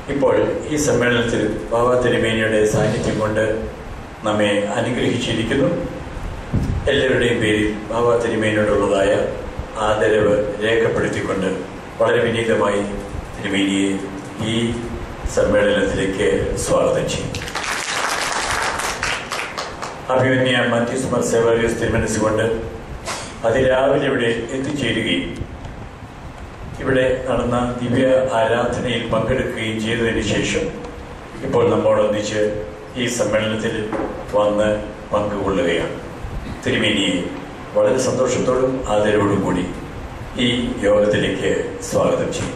ഇപ്പോൾ ഈ സമ്മേളനത്തിൽ ബാബ തിരുമേനിയുടെ സാന്നിധ്യം കൊണ്ട് നമ്മെ അനുഗ്രഹിച്ചിരിക്കുന്നു എല്ലാവരുടെയും പേരിൽ ബാബ തിരുമേനിയോടുള്ളതായ ആദരവ് രേഖപ്പെടുത്തിക്കൊണ്ട് വളരെ വിനീതമായി തിരുമേനിയെ ഈ സമ്മേളനത്തിലേക്ക് സ്വാഗതം ചെയ്യും അഭിമന്യ മാത്യൂസ് മാർ സേവാരിയസ് തിരുമനസ്സുകൊണ്ട് അതിരാവിലെ ഇവിടെ എത്തിച്ചേരുകയും ഇവിടെ നടന്ന ദിവ്യ ആരാധനയിൽ പങ്കെടുക്കുകയും ചെയ്തതിന് ശേഷം ഇപ്പോൾ നമ്മോടൊന്നിച്ച് ഈ സമ്മേളനത്തിൽ വന്ന് പങ്കുകൊള്ളുകയാണ് തിരുമേനിയെ വളരെ സന്തോഷത്തോടും ആദരവോടും കൂടി ഈ യോഗത്തിലേക്ക് സ്വാഗതം ചെയ്യും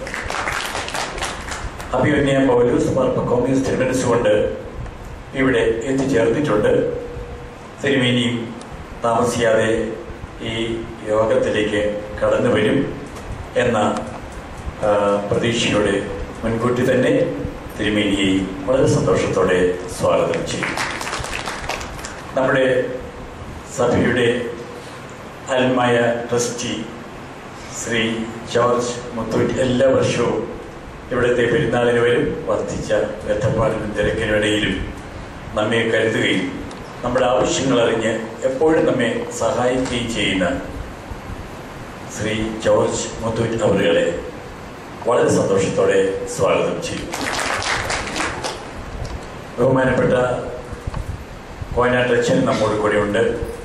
അഭിമന്യ പൗലൂസ് മാർ കോമ്യൂസ് തിരുമനസ്സുകൊണ്ട് ഇവിടെ എത്തിച്ചേർന്നിട്ടുണ്ട് തിരുമേനിയും താമസിയാതെ ഈ യോഗത്തിലേക്ക് കടന്നു വരും എന്ന ആ, പ്രതീക്ഷയോടെ മുൻകൂട്ടി തന്നെ തിരുമേനിയെ വളരെ സന്തോഷത്തോടെ സ്വാഗതം ചെയ്യും നമ്മുടെ സഭയുടെ അൽമായ ട്രസ്റ്റി ശ്രീ ജോർജ് മുത്തൂറ്റ് എല്ലാ വർഷവും ഇവിടുത്തെ പെരുന്നാളിന് വരും വർദ്ധിച്ച ബന്ധപ്പാടിനും തിരക്കിനിടയിലും നമ്മെ കരുതുകയും നമ്മുടെ ആവശ്യങ്ങൾ അറിഞ്ഞ് എപ്പോഴും നമ്മെ സഹായിക്കുകയും ചെയ്യുന്ന ശ്രീ ജോർജ് മുത്തൂറ്റ് അവരുകളെ വളരെ സന്തോഷത്തോടെ സ്വാഗതം ചെയ്യും ബഹുമാനപ്പെട്ട കോയനാട്ടച്ഛൻ നമ്മോട് കൂടെ ഉണ്ട്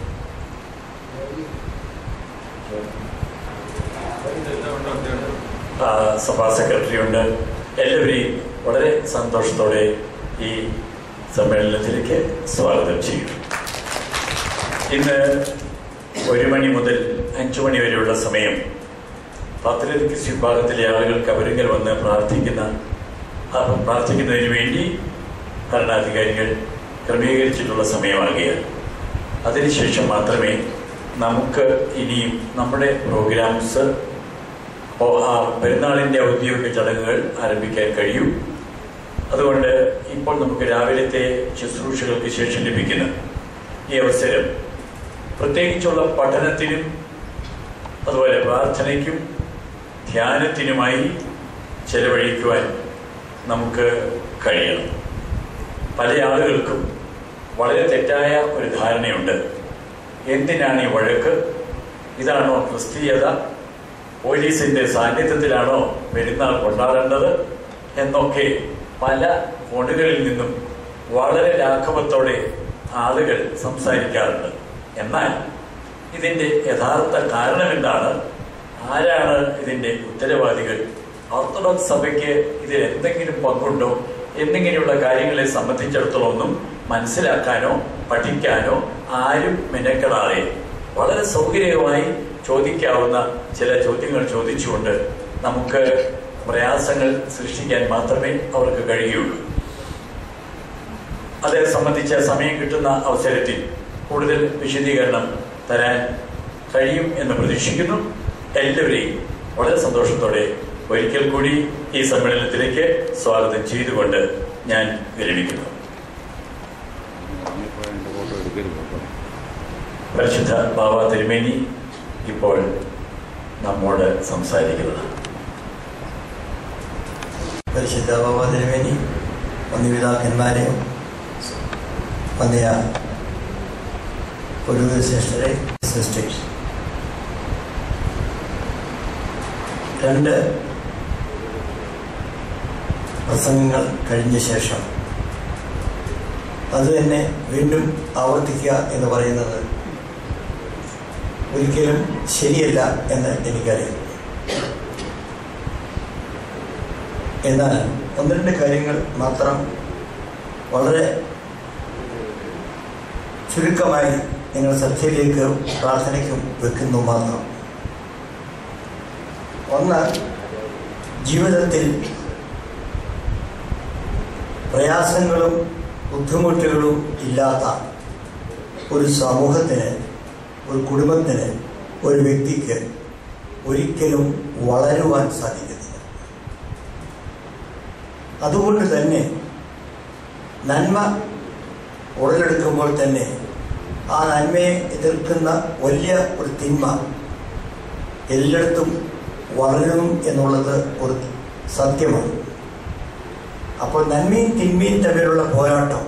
ആ, സഭാ സെക്രട്ടറി ഉണ്ട് എല്ലാവരെയും വളരെ സന്തോഷത്തോടെ ഈ സമ്മേളനത്തിലേക്ക് സ്വാഗതം ചെയ്യും ഇന്ന് ഒരു മണി മുതൽ അഞ്ചു മണി വരെയുള്ള സമയം പത്രലിക്സ് വിഭാഗത്തിലെ ആളുകൾക്ക് അവരിങ്കൽ വന്ന് പ്രാർത്ഥിക്കുന്ന ആ പ്രാർത്ഥിക്കുന്നതിന് വേണ്ടി ഭരണാധികാരികൾ ക്രമീകരിച്ചിട്ടുള്ള സമയമാകുകയാണ് അതിനുശേഷം മാത്രമേ നമുക്ക് ഇനിയും നമ്മുടെ പ്രോഗ്രാംസ് ഓ, ആ പെരുന്നാളിൻ്റെ ഔദ്യോഗിക ചടങ്ങുകൾ ആരംഭിക്കാൻ കഴിയൂ അതുകൊണ്ട് ഇപ്പോൾ നമുക്ക് രാവിലത്തെ ശുശ്രൂഷകൾക്ക് ശേഷം ലഭിക്കുന്ന ഈ അവസരം പ്രത്യേകിച്ചുള്ള പഠനത്തിനും അതുപോലെ പ്രാർത്ഥനയ്ക്കും ധ്യാനത്തിനുമായി ചെലവഴിക്കുവാൻ നമുക്ക് കഴിയണം പല ആളുകൾക്കും വളരെ തെറ്റായ ഒരു ധാരണയുണ്ട് എന്തിനാണ് ഈ വഴക്ക് ഇതാണോ ക്രിസ്തീയത പോലീസിന്റെ സാന്നിധ്യത്തിലാണോ പെരുന്നാൾ കൊണ്ടാടേണ്ടത് എന്നൊക്കെ പല കോണുകളിൽ നിന്നും വളരെ ലാഘവത്തോടെ ആളുകൾ സംസാരിക്കാറുണ്ട് എന്നാൽ ഇതിന്റെ യഥാർത്ഥ കാരണം എന്താണ് ആരാണ് ഇതിന്റെ ഉത്തരവാദികൾ ഓർത്തഡോക്സ് സഭയ്ക്ക് ഇതിൽ എന്തെങ്കിലും പങ്കുണ്ടോ എന്നിങ്ങനെയുള്ള കാര്യങ്ങളെ സംബന്ധിച്ചിടത്തോളം ഒന്നും മനസ്സിലാക്കാനോ പഠിക്കാനോ ആരും മെനക്കെടാതെ വളരെ സൗകര്യമായി ചോദിക്കാവുന്ന ചില ചോദ്യങ്ങൾ ചോദിച്ചുകൊണ്ട് നമുക്ക് പ്രയാസങ്ങൾ സൃഷ്ടിക്കാൻ മാത്രമേ അവർക്ക് കഴിയുള്ളൂ അതേ സംബന്ധിച്ച സമയം കിട്ടുന്ന അവസരത്തിൽ കൂടുതൽ വിശദീകരണം തരാൻ കഴിയും എന്ന് പ്രതീക്ഷിക്കുന്നു എല്ലാവരെയും വളരെ സന്തോഷത്തോടെ ഒരിക്കൽ കൂടി ഈ സമ്മേളനത്തിലേക്ക് സ്വാഗതം ചെയ്തുകൊണ്ട് ഞാൻ വിരമിക്കുന്നു ഫോട്ടോ എടുക്കരുത് കേട്ടോ പരിശുദ്ധ ബാബ തിരുമേനി ഇപ്പോൾ നമ്മോട് സംസാരിക്കുന്നത് പരിശുദ്ധ ബാബ തിരുവേനി വന്യപിതാക്കന്മാരെ വന്യ പുരോഹിത ശ്രേഷ്ഠരെ സിസ്റ്റേഴ്സ് രണ്ട് പ്രസംഗങ്ങൾ കഴിഞ്ഞ ശേഷം അത് തന്നെ വീണ്ടും ആവർത്തിക്കുക എന്ന് പറയുന്നത് ഒരിക്കലും ശരിയല്ല എന്ന് എനിക്കറിയാം എന്നാൽ ഒന്ന് രണ്ട് കാര്യങ്ങൾ മാത്രം വളരെ ചുരുക്കമായി നിങ്ങൾ ശ്രദ്ധയിലേക്ക് പ്രാർത്ഥനയ്ക്കും വെക്കുന്നു മാത്രം ഒന്ന് ജീവിതത്തിൽ പ്രയാസങ്ങളും ബുദ്ധിമുട്ടുകളും ഇല്ലാത്ത ഒരു സമൂഹത്തിന് ഒരു കുടുംബത്തിന് ഒരു വ്യക്തിക്ക് ഒരിക്കലും വളരുവാൻ സാധിക്കുന്നില്ല അതുകൊണ്ട് തന്നെ നന്മ ഉടലെടുക്കുമ്പോൾ തന്നെ ആ നന്മയെ എതിർക്കുന്ന വലിയ ഒരു തിന്മ എല്ലായിടത്തും വളരും എന്നുള്ളത് ഒരു സത്യമാണ് അപ്പോൾ നന്മയും തിന്മയും തമ്മിലുള്ള പോരാട്ടം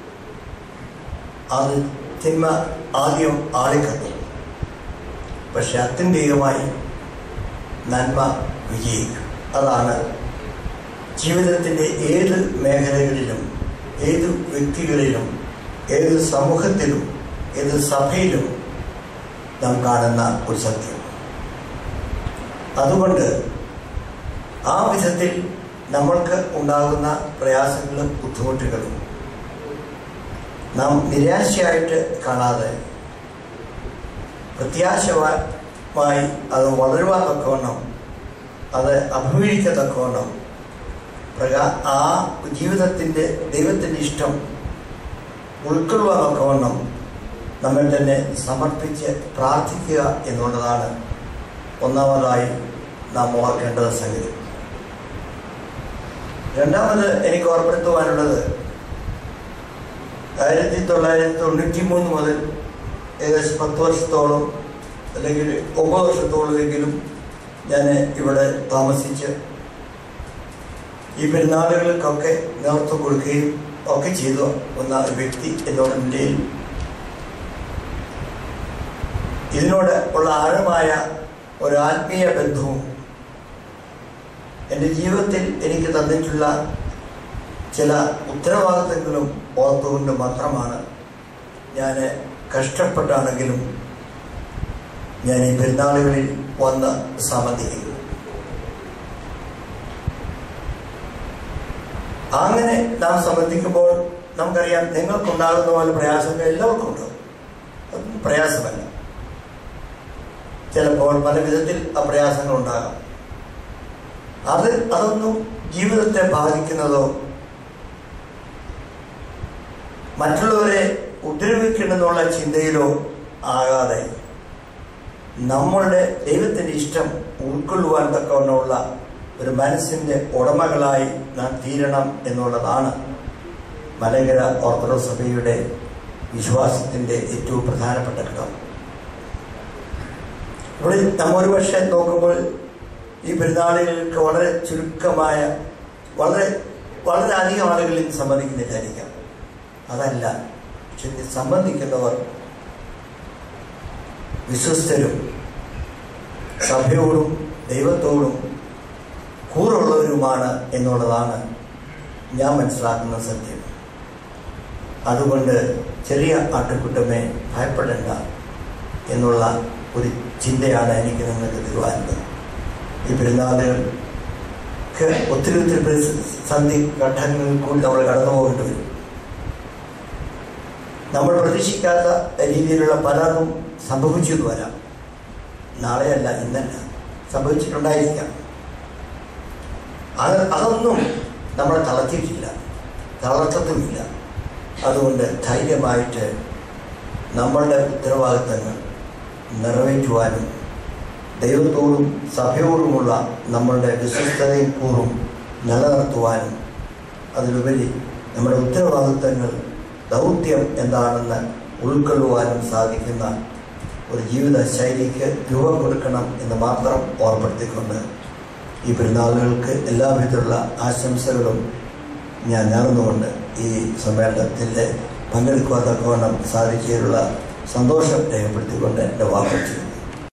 അത് തിന്മ ആദ്യം ആളിക്കത്തു പക്ഷെ അത്യന്തികമായി നന്മ വിജയിക്കും അതാണ് ജീവിതത്തിൻ്റെ ഏത് മേഖലകളിലും ഏത് വ്യക്തികളിലും ഏത് സമൂഹത്തിലും ഏത് സഭയിലും നാം കാണുന്ന ഒരു സത്യം അതുകൊണ്ട് ആ വിധത്തിൽ നമ്മൾക്ക് ഉണ്ടാകുന്ന പ്രയാസങ്ങളും ബുദ്ധിമുട്ടുകളും നാം നിരാശയായിട്ട് കാണാതെ പ്രത്യാശമായി അത് വളരുവാൻ തക്കവണ്ണം അത് അഭിമുഖീകരിക്കത്തക്കവണ്ണം പ്രകാ ആ ജീവിതത്തിൻ്റെ ദൈവത്തിൻ്റെ ഇഷ്ടം ഉൾക്കൊള്ളുവാൻ തക്കവണ്ണം നമ്മൾ തന്നെ സമർപ്പിച്ച് പ്രാർത്ഥിക്കുക എന്നുള്ളതാണ് ഒന്നാമതായി നാം ഓർക്കേണ്ടത് സംഗതി രണ്ടാമത് എനിക്ക് ഓർപ്പെടുത്തുവാനുള്ളത് ആയിരത്തി തൊള്ളായിരത്തി തൊണ്ണൂറ്റി മൂന്ന് മുതൽ ഏകദേശം പത്ത് വർഷത്തോളം അല്ലെങ്കിൽ ഒമ്പത് വർഷത്തോളമെങ്കിലും ഞാൻ ഇവിടെ താമസിച്ച് ഈ പെരുന്നാളുകൾക്കൊക്കെ നേതൃത്വം കൊടുക്കുകയും ഒക്കെ ചെയ്തു വന്ന ഒരു വ്യക്തി എന്നുള്ള നിലയിൽ ഇതിനോട് ഉള്ള ആഴമായ ഒരു ആത്മീയ ബന്ധവും എൻ്റെ ജീവിതത്തിൽ എനിക്ക് തന്നിട്ടുള്ള ചില ഉത്തരവാദിത്തങ്ങളും ഓർത്തുകൊണ്ട് മാത്രമാണ് ഞാൻ കഷ്ടപ്പെട്ടാണെങ്കിലും ഞാൻ ഈ പെരുന്നാളുകളിൽ വന്ന് സംബന്ധിക്കുന്നത് അങ്ങനെ നാം സംബന്ധിക്കുമ്പോൾ നമുക്കറിയാം നിങ്ങൾക്കുണ്ടാകുന്ന പോലെ പ്രയാസങ്ങൾ എല്ലാവർക്കും ഉണ്ട് അതൊന്നും പ്രയാസമല്ല ചിലപ്പോൾ പല വിധത്തിൽ ആ പ്രയാസങ്ങൾ ഉണ്ടാകാം അത് അതൊന്നും ജീവിതത്തെ ബാധിക്കുന്നതോ മറ്റുള്ളവരെ ഉപദ്രവിക്കണമെന്നുള്ള ചിന്തയിലോ ആകാതെ നമ്മളുടെ ദൈവത്തിൻ്റെ ഇഷ്ടം ഉൾക്കൊള്ളുവാൻ തക്കവണ്ണമുള്ള ഒരു മനസ്സിൻ്റെ ഉടമകളായി നാം തീരണം എന്നുള്ളതാണ് മലങ്കര ഓർത്തഡോക്സ് സഭയുടെ വിശ്വാസത്തിൻ്റെ ഏറ്റവും പ്രധാനപ്പെട്ട ഘടകം ഇവിടെ നമ്മ ഒരു പക്ഷേ നോക്കുമ്പോൾ ഈ പെരുന്നാളുകൾക്ക് വളരെ ചുരുക്കമായ വളരെ വളരെ അധികം ആളുകളിൽ സംബന്ധിക്കുന്നില്ലായിരിക്കാം അതല്ല പക്ഷെ ഇത് സംബന്ധിക്കുന്നവർ വിശ്വസ്തരും സഭയോടും ദൈവത്തോടും കൂറുള്ളവരുമാണ് എന്നുള്ളതാണ് ഞാൻ മനസ്സിലാക്കുന്ന സത്യം അതുകൊണ്ട് ചെറിയ ആട്ടുകുട്ടമേ ഭയപ്പെടേണ്ട എന്നുള്ള ഒരു ചിന്തയാണ് എനിക്ക് നിങ്ങൾക്ക് തരുവാനുള്ളത് ഈ പെരുന്നാളുകൾക്ക് ഒത്തിരി ഒത്തിരി പ്രതിസന്ധി ഘട്ടങ്ങളിൽ കൂടി നമ്മൾ കടന്നു പോകേണ്ടി വരും നമ്മൾ പ്രതീക്ഷിക്കാത്ത രീതിയിലുള്ള പലതും സംഭവിച്ചു വരാം നാളെയല്ല ഇന്നല്ല സംഭവിച്ചിട്ടുണ്ടായിരിക്കാം അത് അതൊന്നും നമ്മളെ തളർത്തിയിട്ടില്ല തളർത്തത്തുമില്ല അതുകൊണ്ട് ധൈര്യമായിട്ട് നമ്മളുടെ ഉത്തരവാദിത്തങ്ങൾ നിറവേറ്റുവാനും ദൈവത്തോടും സഭയോടുമുള്ള നമ്മളുടെ വിശ്വസ്തതയും കൂറും നിലനിർത്തുവാനും അതിലുപരി നമ്മുടെ ഉത്തരവാദിത്തങ്ങൾ ദൗത്യം എന്താണെന്ന് ഉൾക്കൊള്ളുവാനും സാധിക്കുന്ന ഒരു ജീവിത ശൈലിക്ക് രൂപം കൊടുക്കണം എന്ന് മാത്രം ഓർപ്പെടുത്തിക്കൊണ്ട് ഈ പെരുന്നാളുകൾക്ക് എല്ലാവിധത്തിലുള്ള ആശംസകളും ഞാൻ നേർന്നുകൊണ്ട് ഈ സമ്മേളനത്തിൽ പങ്കെടുക്കുവാൻ തക്കവണ്ണം സാധിച്ചതിലുള്ള സന്തോഷം രേഖപ്പെടുത്തിക്കൊണ്ട് എൻ്റെ വാക്കുകൾ